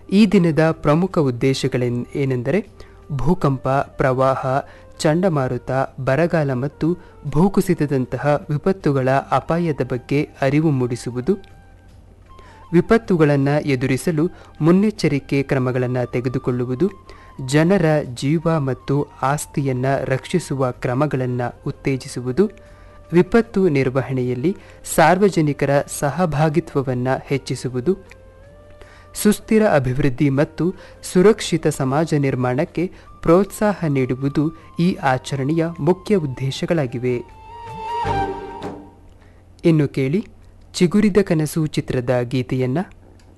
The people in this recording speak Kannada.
ಈ ದಿನದ ಪ್ರಮುಖ ಉದ್ದೇಶಗಳೇನ್ ಏನೆಂದರೆ ಭೂಕಂಪ ಪ್ರವಾಹ ಚಂಡಮಾರುತ ಬರಗಾಲ ಮತ್ತು ಭೂಕುಸಿತದಂತಹ ವಿಪತ್ತುಗಳ ಅಪಾಯದ ಬಗ್ಗೆ ಅರಿವು ಮೂಡಿಸುವುದು ವಿಪತ್ತುಗಳನ್ನು ಎದುರಿಸಲು ಮುನ್ನೆಚ್ಚರಿಕೆ ಕ್ರಮಗಳನ್ನು ತೆಗೆದುಕೊಳ್ಳುವುದು ಜನರ ಜೀವ ಮತ್ತು ಆಸ್ತಿಯನ್ನು ರಕ್ಷಿಸುವ ಕ್ರಮಗಳನ್ನು ಉತ್ತೇಜಿಸುವುದು ವಿಪತ್ತು ನಿರ್ವಹಣೆಯಲ್ಲಿ ಸಾರ್ವಜನಿಕರ ಸಹಭಾಗಿತ್ವವನ್ನು ಹೆಚ್ಚಿಸುವುದು ಸುಸ್ಥಿರ ಅಭಿವೃದ್ಧಿ ಮತ್ತು ಸುರಕ್ಷಿತ ಸಮಾಜ ನಿರ್ಮಾಣಕ್ಕೆ ಪ್ರೋತ್ಸಾಹ ನೀಡುವುದು ಈ ಆಚರಣೆಯ ಮುಖ್ಯ ಉದ್ದೇಶಗಳಾಗಿವೆ ಇನ್ನು ಕೇಳಿ ಚಿಗುರಿದ ಕನಸು ಚಿತ್ರದ ಗೀತೆಯನ್ನ